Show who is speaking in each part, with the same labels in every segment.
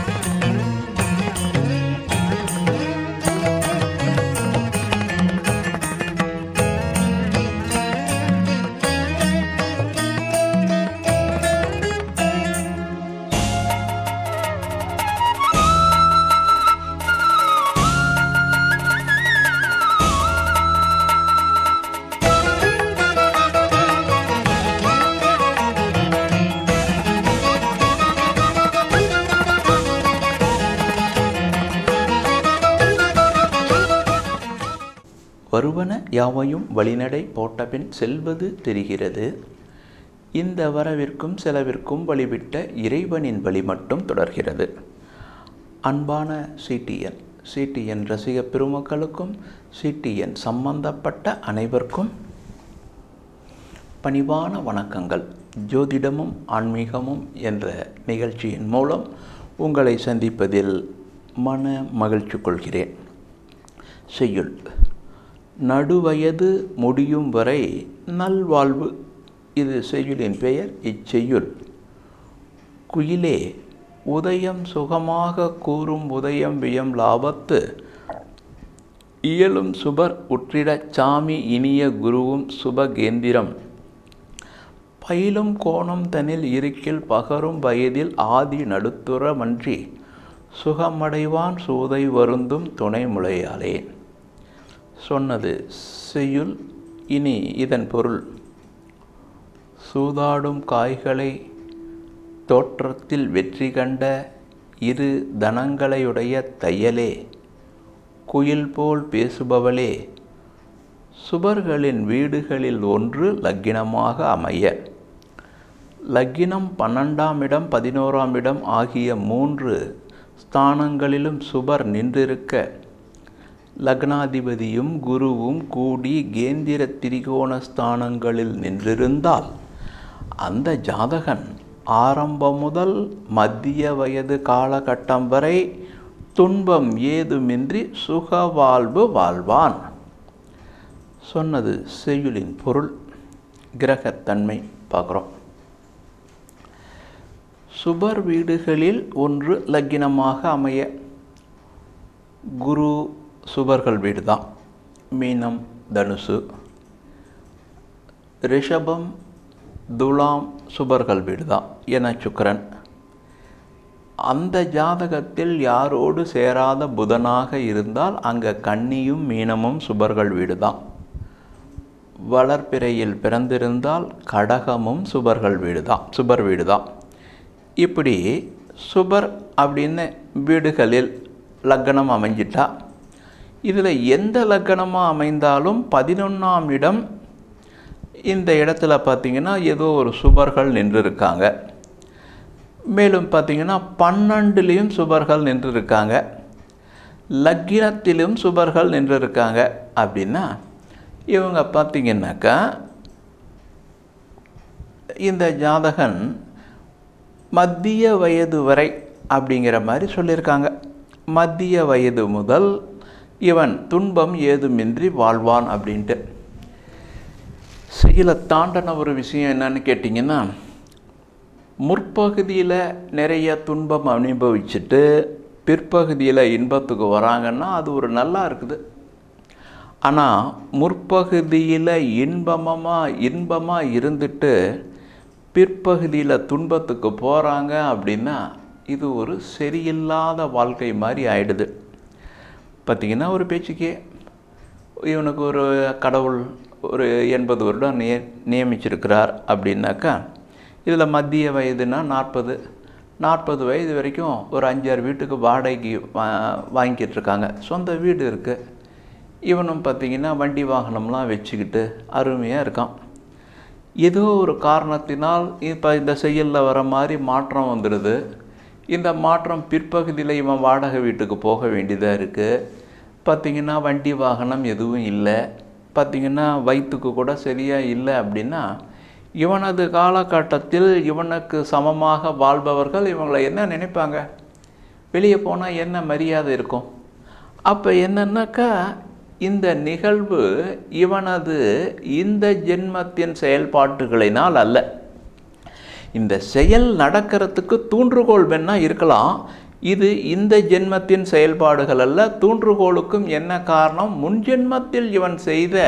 Speaker 1: வருவன யாவையும் வழிநடை போட்டபின் செல்வது தெரிகிறது இந்த வரவிற்கும் செலவிற்கும் வழிவிட்ட இறைவனின் வழி மட்டும் தொடர்கிறது அன்பான சிடிஎன் சிடிஎன் ரசிக பெருமக்களுக்கும் சிடிஎன் சம்பந்தப்பட்ட அனைவருக்கும் பணிவான வணக்கங்கள் ஜோதிடமும் ஆன்மீகமும் என்ற நிகழ்ச்சியின் மூலம் உங்களை சந்திப்பதில் மன மகிழ்ச்சி கொள்கிறேன் செய்யுள் நடுவயது முடியும் வரை நல்வாழ்வு இது செய்யுளின் பெயர் இச்செய்யுள் குயிலே உதயம் சுகமாக கூறும் உதயம் வியம் லாபத்து இயலும் சுபர் உற்றிடச் சாமி இனிய குருவும் சுபகேந்திரம் பயிலும் கோணம் தனில் இருக்கில் பகரும் வயதில் ஆதி நடுத்துறமன்றி சுகமடைவான் சூதை வருந்தும் துணை முளையாலே சொன்னது செய்யுள் இனி இதன் பொருள் சூதாடும் காய்களை தோற்றத்தில் வெற்றி கண்ட இரு தனங்களையுடைய தையலே குயில் போல் பேசுபவளே சுபர்களின் வீடுகளில் ஒன்று லக்கினமாக அமைய லக்கினம் பன்னெண்டாம் இடம் பதினோராம் இடம் ஆகிய மூன்று ஸ்தானங்களிலும் சுபர் நின்றிருக்க லக்னாதிபதியும் குருவும் கூடி கேந்திர திரிகோண ஸ்தானங்களில் நின்றிருந்தால் அந்த ஜாதகன் ஆரம்பம் முதல் மத்திய வயது காலகட்டம் வரை துன்பம் ஏதுமின்றி சுகவாழ்வு வாழ்வான் சொன்னது செய்யுளின் பொருள் கிரகத்தன்மை பார்க்குறோம் சுபர் வீடுகளில் ஒன்று லக்கினமாக அமைய குரு சுபர்கள் வீடு தான் மீனம் தனுசு ரிஷபம் துலாம் சுபர்கள் வீடு தான் என சுக்கரன் அந்த ஜாதகத்தில் யாரோடு சேராத புதனாக இருந்தால் அங்கே கன்னியும் மீனமும் சுபர்கள் வீடு தான் வளர்ப்பிறையில் பிறந்திருந்தால் கடகமும் சுபர்கள் வீடு தான் சுபர் வீடு தான் இப்படி சுபர் அப்படின்னு வீடுகளில் லக்கணம் அமைஞ்சிட்டா இதில் எந்த லக்கணமாக அமைந்தாலும் பதினொன்றாம் இடம் இந்த இடத்துல பார்த்திங்கன்னா ஏதோ ஒரு சுபர்கள் நின்று இருக்காங்க மேலும் பார்த்திங்கன்னா பன்னெண்டுலேயும் சுபர்கள் நின்று இருக்காங்க லக்கினத்திலும் சுபர்கள் நின்று இருக்காங்க அப்படின்னா இவங்க பார்த்திங்கன்னாக்கா இந்த ஜாதகன் மத்திய வயது வரை அப்படிங்கிற மாதிரி சொல்லியிருக்காங்க மத்திய வயது முதல் இவன் துன்பம் ஏதுமின்றி வாழ்வான் அப்படின்ட்டு செயலை தாண்டின ஒரு விஷயம் என்னன்னு கேட்டிங்கன்னா முற்பகுதியில் நிறைய துன்பம் அனுபவிச்சுட்டு பிற்பகுதியில் இன்பத்துக்கு வராங்கன்னா அது ஒரு நல்லா இருக்குது ஆனால் முற்பகுதியில் இன்பமமாக இன்பமாக இருந்துட்டு பிற்பகுதியில் துன்பத்துக்கு போகிறாங்க அப்படின்னா இது ஒரு சரியில்லாத வாழ்க்கை மாதிரி ஆயிடுது பார்த்திங்கன்னா ஒரு பேச்சுக்கே இவனுக்கு ஒரு கடவுள் ஒரு எண்பது வருடம் நிய நியமிச்சிருக்கிறார் அப்படின்னாக்கா இதில் மத்திய வயதுனா நாற்பது நாற்பது வயது வரைக்கும் ஒரு அஞ்சாறு வீட்டுக்கு வாடகைக்கு வா வாங்கிக்கிட்டு இருக்காங்க சொந்த வீடு இருக்குது இவனும் பார்த்திங்கன்னா வண்டி வாகனம்லாம் வச்சுக்கிட்டு அருமையாக இருக்கான் ஏதோ ஒரு காரணத்தினால் இப்போ இந்த செயலில் வர மாதிரி மாற்றம் வந்துடுது இந்த மாற்றம் பிற்பகுதியில் இவன் வாடகை வீட்டுக்கு போக வேண்டியதாக இருக்குது பார்த்திங்கன்னா வண்டி வாகனம் எதுவும் இல்லை பார்த்திங்கன்னா வயிற்றுக்கு கூட சரியாக இல்லை அப்படின்னா இவனது காலகட்டத்தில் இவனுக்கு சமமாக வாழ்பவர்கள் இவங்களை என்ன நினைப்பாங்க வெளியே போனால் என்ன மரியாதை இருக்கும் அப்போ என்னன்னாக்கா இந்த நிகழ்வு இவனது இந்த ஜென்மத்தின் செயல்பாட்டுகளினால் அல்ல இந்த செயல் நடக்கிறதுக்கு தூண்டுகோல் வேணா இருக்கலாம் இது இந்த ஜென்மத்தின் செயல்பாடுகள் அல்ல தூன்றுகோலுக்கும் என்ன காரணம் முன் ஜென்மத்தில் இவன் செய்த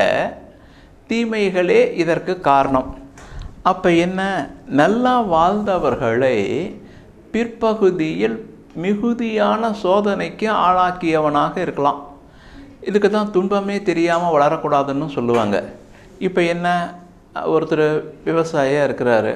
Speaker 1: தீமைகளே இதற்கு காரணம் அப்போ என்ன நல்லா வாழ்ந்தவர்களை பிற்பகுதியில் மிகுதியான சோதனைக்கு ஆளாக்கியவனாக இருக்கலாம் இதுக்கு தான் துன்பமே தெரியாமல் வளரக்கூடாதுன்னு சொல்லுவாங்க இப்போ என்ன ஒருத்தர் விவசாயியாக இருக்கிறாரு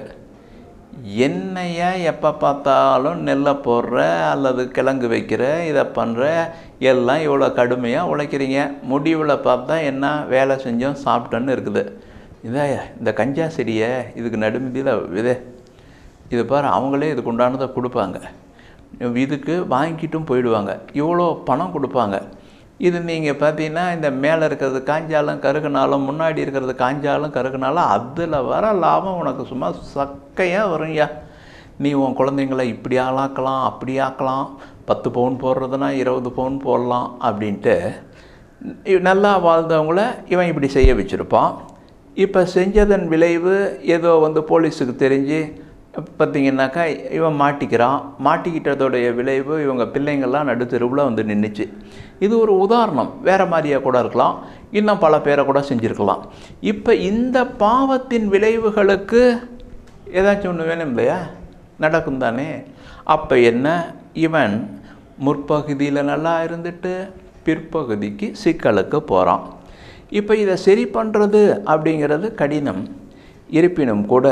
Speaker 1: என்னையா எப்போ பார்த்தாலும் நெல்லை போடுற அல்லது கிழங்கு வைக்கிற இதை பண்ணுற எல்லாம் இவ்வளோ கடுமையாக உழைக்கிறீங்க முடிவில் பார்த்தா என்ன வேலை செஞ்சோம் சாப்பிட்டோன்னு இருக்குது இதா இந்த கஞ்சா செடியை இதுக்கு நடுமதியில் விதை இது பாரு அவங்களே இதுக்கு உண்டானதை கொடுப்பாங்க இதுக்கு வாங்கிட்டும் போயிடுவாங்க இவ்வளோ பணம் கொடுப்பாங்க இது நீங்கள் பார்த்தீங்கன்னா இந்த மேலே இருக்கிறது காஞ்சாலும் கருகுனாலும் முன்னாடி இருக்கிறது காஞ்சாலும் கருகுனாலும் அதில் வர லாபம் உனக்கு சும்மா சக்கையாக வரும்யா நீ உன் குழந்தைங்கள இப்படி ஆளாக்கலாம் அப்படி ஆக்கலாம் பத்து பவுன் போடுறதுனா இருபது பவுன் போடலாம் அப்படின்ட்டு நல்லா வாழ்ந்தவங்கள இவன் இப்படி செய்ய வச்சுருப்பான் இப்போ செஞ்சதன் விளைவு ஏதோ வந்து போலீஸுக்கு தெரிஞ்சு பார்த்திங்கனாக்கா இவன் மாட்டிக்கிறான் மாட்டிக்கிட்டதோடைய விளைவு இவங்க பிள்ளைங்கள்லாம் நடுத்தெருவில் வந்து நின்றுச்சு இது ஒரு உதாரணம் வேறு மாதிரியாக கூட இருக்கலாம் இன்னும் பல பேரை கூட செஞ்சுருக்கலாம் இப்போ இந்த பாவத்தின் விளைவுகளுக்கு ஏதாச்சும் ஒன்று வேணும் இல்லையா நடக்கும் தானே அப்போ என்ன இவன் முற்பகுதியில் நல்லா இருந்துட்டு பிற்பகுதிக்கு சிக்கலுக்கு போகிறான் இப்போ இதை சரி பண்ணுறது அப்படிங்கிறது கடினம் இருப்பினும் கூட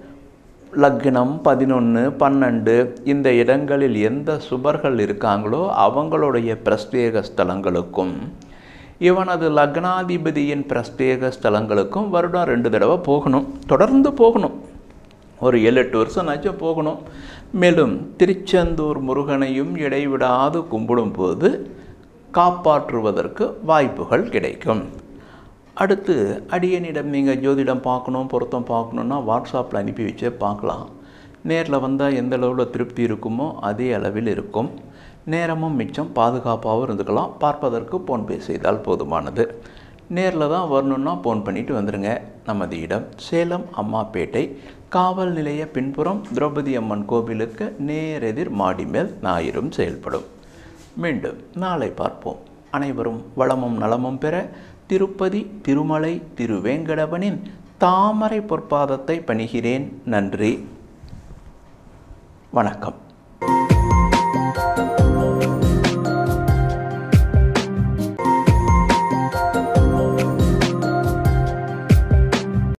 Speaker 1: லக்னம் பதினொன்று பன்னெண்டு இந்த இடங்களில் எந்த சுபர்கள் இருக்காங்களோ அவங்களுடைய பிரஸ்தேக ஸ்தலங்களுக்கும் இவனது லக்னாதிபதியின் பிரஸ்தேக ஸ்தலங்களுக்கும் வருடம் ரெண்டு தடவை போகணும் தொடர்ந்து போகணும் ஒரு ஏழு எட்டு வருஷம்னாச்சும் போகணும் மேலும் திருச்செந்தூர் முருகனையும் இடைவிடாது கும்பிடும் போது காப்பாற்றுவதற்கு வாய்ப்புகள் கிடைக்கும் அடுத்து அடியனிடம் நீங்கள் ஜோதிடம் பார்க்கணும் பொருத்தம் பார்க்கணுன்னா வாட்ஸ்அப்பில் அனுப்பி வச்சே பார்க்கலாம் நேரில் வந்தால் எந்த அளவில் திருப்தி இருக்குமோ அதே அளவில் இருக்கும் நேரமும் மிச்சம் பாதுகாப்பாகவும் இருந்துக்கலாம் பார்ப்பதற்கு ஃபோன்பே செய்தால் போதுமானது நேரில் தான் வரணுன்னா ஃபோன் பண்ணிவிட்டு வந்துடுங்க நமது இடம் சேலம் அம்மாப்பேட்டை காவல் நிலைய பின்புறம் திரௌபதி அம்மன் கோவிலுக்கு நேரெதிர் மாடி மேல் ஞாயிறும் செயல்படும் மீண்டும் நாளை பார்ப்போம் அனைவரும் வளமும் நலமும் பெற திருப்பதி திருமலை திருவேங்கடவனின் தாமரை பொற்பாதத்தை பணிகிறேன் நன்றி வணக்கம்